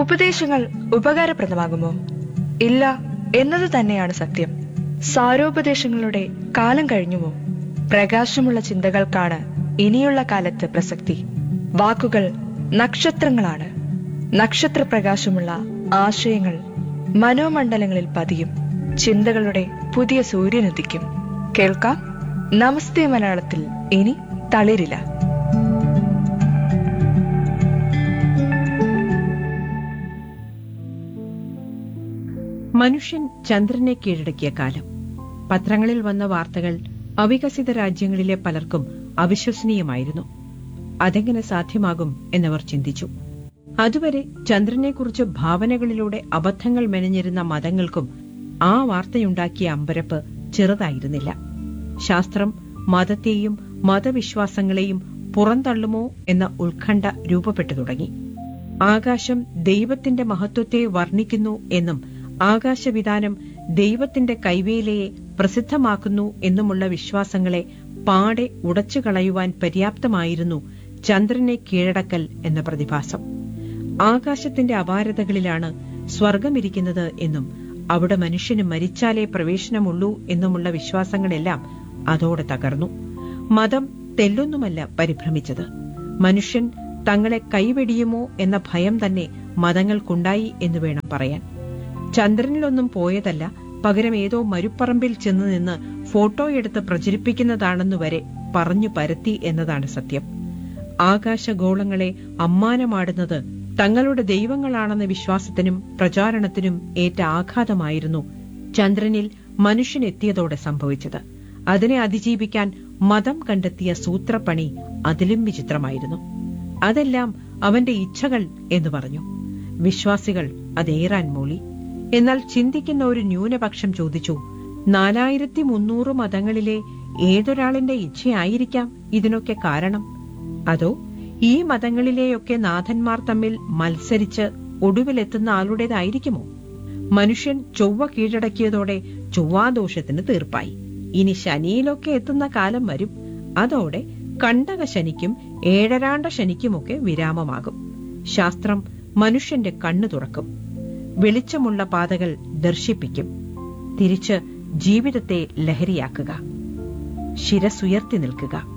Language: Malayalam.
ഉപദേശങ്ങൾ ഉപകാരപ്രദമാകുമോ ഇല്ല എന്നത് തന്നെയാണ് സത്യം സാരോപദേശങ്ങളുടെ കാലം കഴിഞ്ഞുമോ പ്രകാശമുള്ള ചിന്തകൾക്കാണ് ഇനിയുള്ള കാലത്ത് പ്രസക്തി വാക്കുകൾ നക്ഷത്രങ്ങളാണ് നക്ഷത്രപ്രകാശമുള്ള ആശയങ്ങൾ മനോമണ്ഡലങ്ങളിൽ പതിയും ചിന്തകളുടെ പുതിയ സൂര്യനുദിക്കും കേൾക്കാം നമസ്തേ മലയാളത്തിൽ ഇനി തളിരില്ല മനുഷ്യൻ ചന്ദ്രനെ കീഴടക്കിയ കാലം പത്രങ്ങളിൽ വന്ന വാർത്തകൾ അവികസിത രാജ്യങ്ങളിലെ പലർക്കും അവിശ്വസനീയമായിരുന്നു അതെങ്ങനെ സാധ്യമാകും എന്നവർ ചിന്തിച്ചു അതുവരെ ചന്ദ്രനെക്കുറിച്ച് ഭാവനകളിലൂടെ അബദ്ധങ്ങൾ മെനഞ്ഞിരുന്ന മതങ്ങൾക്കും ആ വാർത്തയുണ്ടാക്കിയ അമ്പരപ്പ് ചെറുതായിരുന്നില്ല ശാസ്ത്രം മതത്തെയും മതവിശ്വാസങ്ങളെയും പുറന്തള്ളുമോ എന്ന ഉത്കണ്ഠ രൂപപ്പെട്ടു തുടങ്ങി ആകാശം ദൈവത്തിന്റെ മഹത്വത്തെ വർണ്ണിക്കുന്നു എന്നും ആകാശവിധാനം ദൈവത്തിന്റെ കൈവേലയെ പ്രസിദ്ധമാക്കുന്നു എന്നുമുള്ള വിശ്വാസങ്ങളെ പാടെ ഉടച്ചു കളയുവാൻ പര്യാപ്തമായിരുന്നു ചന്ദ്രനെ കീഴടക്കൽ എന്ന പ്രതിഭാസം ആകാശത്തിന്റെ അപാരതകളിലാണ് സ്വർഗമിരിക്കുന്നത് എന്നും അവിടെ മനുഷ്യന് മരിച്ചാലേ പ്രവേശനമുള്ളൂ എന്നുമുള്ള വിശ്വാസങ്ങളെല്ലാം അതോടെ തകർന്നു മതം തെല്ലൊന്നുമല്ല പരിഭ്രമിച്ചത് മനുഷ്യൻ തങ്ങളെ കൈവെടിയുമോ എന്ന ഭയം തന്നെ മതങ്ങൾക്കുണ്ടായി എന്ന് വേണം പറയാൻ ചന്ദ്രനിലൊന്നും പോയതല്ല പകരം ഏതോ മരുപ്പറമ്പിൽ ചെന്ന് നിന്ന് ഫോട്ടോയെടുത്ത് പ്രചരിപ്പിക്കുന്നതാണെന്നു വരെ പറഞ്ഞു പരത്തി എന്നതാണ് സത്യം ആകാശഗോളങ്ങളെ അമ്മാനമാടുന്നത് തങ്ങളുടെ ദൈവങ്ങളാണെന്ന വിശ്വാസത്തിനും പ്രചാരണത്തിനും ഏറ്റ ആഘാതമായിരുന്നു ചന്ദ്രനിൽ മനുഷ്യനെത്തിയതോടെ സംഭവിച്ചത് അതിനെ അതിജീവിക്കാൻ മതം കണ്ടെത്തിയ സൂത്രപ്പണി അതിലും വിചിത്രമായിരുന്നു അതെല്ലാം അവന്റെ ഇച്ഛകൾ എന്ന് പറഞ്ഞു വിശ്വാസികൾ അതേറാൻ മൂളി എന്നാൽ ചിന്തിക്കുന്ന ഒരു ന്യൂനപക്ഷം ചോദിച്ചു നാലായിരത്തി മുന്നൂറ് മതങ്ങളിലെ ഏതൊരാളിന്റെ ഇച്ഛയായിരിക്കാം ഇതിനൊക്കെ കാരണം അതോ ഈ മതങ്ങളിലെയൊക്കെ നാഥന്മാർ തമ്മിൽ മത്സരിച്ച് ഒടുവിലെത്തുന്ന ആളുടേതായിരിക്കുമോ മനുഷ്യൻ ചൊവ്വ കീഴടക്കിയതോടെ ചൊവ്വാദോഷത്തിന് തീർപ്പായി ഇനി ശനിയിലൊക്കെ എത്തുന്ന കാലം വരും അതോടെ കണ്ടക ശനിക്കും ഏഴരാണ്ട ശനിക്കുമൊക്കെ വിരാമമാകും ശാസ്ത്രം മനുഷ്യന്റെ കണ്ണു തുറക്കും വെളിച്ചമുള്ള പാതകൾ ദർശിപ്പിക്കും തിരിച്ച് ജീവിതത്തെ ലഹരിയാക്കുക ശിരസുയർത്തി നിൽക്കുക